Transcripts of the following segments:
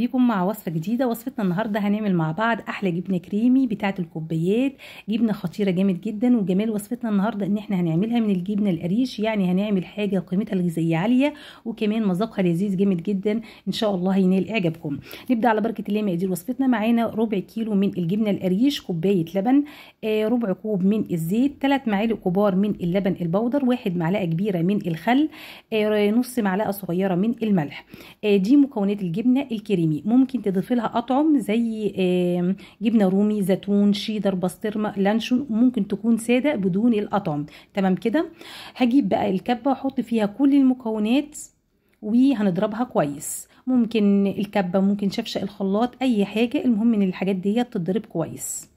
بيكم مع وصفة جديدة وصفتنا النهاردة هنعمل مع بعض أحلى جبنة كريمي بتاعة الكوبايات جبنة خطيرة جامد جدا وجمال وصفتنا النهاردة إن احنا هنعملها من الجبنة القريش يعني هنعمل حاجة قيمتها الغذائية عالية وكمان مذاقها لذيذ جامد جدا إن شاء الله هينال إعجابكم نبدأ على بركة الله مقادير وصفتنا معانا ربع كيلو من الجبنة القريش كوباية لبن آه ربع كوب من الزيت ثلاث معالق كبار من اللبن البودر واحد معلقة كبيرة من الخل آه نص معلقة صغيرة من الملح آه دي مكونات الجبنة الكريمي ممكن تضيفي لها اطعم زي جبنه رومي زيتون شيدر بسطرمه لانشون ممكن تكون ساده بدون الاطعم تمام كده هجيب بقى الكبه واحط فيها كل المكونات وهنضربها كويس ممكن الكبه ممكن شفشق الخلاط اي حاجه المهم ان الحاجات دي تتضرب كويس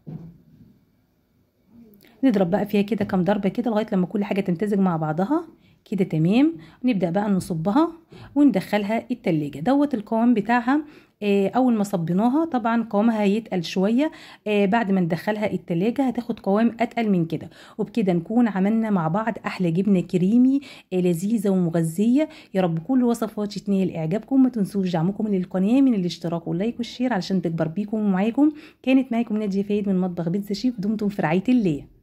نضرب بقى فيها كده كام ضربه كده لغايه لما كل حاجه تمتزج مع بعضها كده تمام نبدا بقى نصبها وندخلها التلاجة دوت القوام بتاعها آه اول ما صبيناها طبعا قوامها هيتقل شويه آه بعد ما ندخلها التلاجة هتاخد قوام اتقل من كده وبكده نكون عملنا مع بعض احلى جبنه كريمي آه لذيذه ومغذيه يا رب كل وصفاتي تنال اعجابكم ما تنسوش دعمكم للقناه من الاشتراك واللايك والشير علشان تكبر بيكم ومعاكم كانت معاكم ناديه فايد من مطبخ بيتزا شيف دمتم في رعايه الله